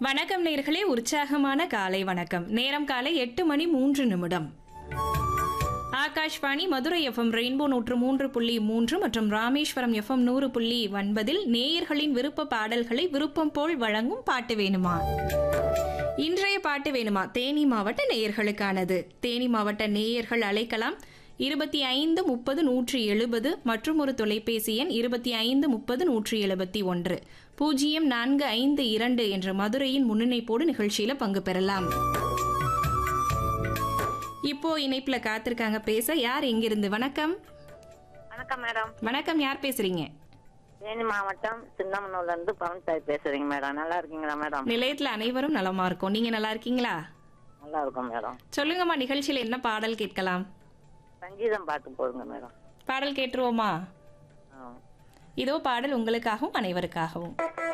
வணக்கம் நேர்களே உற்சாகமான காலை வணக்கம் நேரம் காலை எட்டு மணி மூன்று நிமிடம் ஆகாஷ்வாணி மதுரை எஃப்எம் ரெயின்போ நூற்று மூன்று புள்ளி மூன்று மற்றும் ராமேஸ்வரம் எஃப்எம் நூறு புள்ளி ஒன்பதில் நேயர்களின் விருப்ப பாடல்களை விருப்பம் போல் வழங்கும் பாட்டு வேணுமா இன்றைய பாட்டு வேணுமா தேனி மாவட்ட நேயர்களுக்கானது தேனி மாவட்ட நேயர்கள் அழைக்கலாம் இருபத்தி ஐந்து முப்பது நூற்றி எழுபது மற்றும் ஒரு தொலைபேசி எண் இருபத்தி ஐந்து முப்பது நூற்றி எழுபத்தி ஒன்று பூஜ்ஜியம் நான்கு ஐந்து இரண்டு என்ற மதுரையின் முன்னிணைப்போடு நிகழ்ச்சியில பங்கு பெறலாம் இப்போ இணைப்புல காத்திருக்காங்க பேச யார் எங்கிருந்து வணக்கம் வணக்கம் மேடம் வணக்கம் யார் பேசுறீங்க தேனி மாவட்டம் சின்னமனூர்ல இருந்து பவன் சாய் பேசுறீங்க மேடம் நல்லா இருக்கீங்களா மேடம் நிலையத்துல அனைவரும் நலமா இருக்கோம் நீங்க நல்லா இருக்கீங்களா நல்லா இருக்கும் மேடம் சொல்லுங்கம்மா நிகழ்ச்சியில என்ன பாடல் கேட்கலாம் சங்கீதம் பாட்டு போடுங்க மேடம் பாடல் கேட்டுருவோமா ஆ. இதோ பாடல் உங்களுக்காகவும் அனைவருக்காகவும்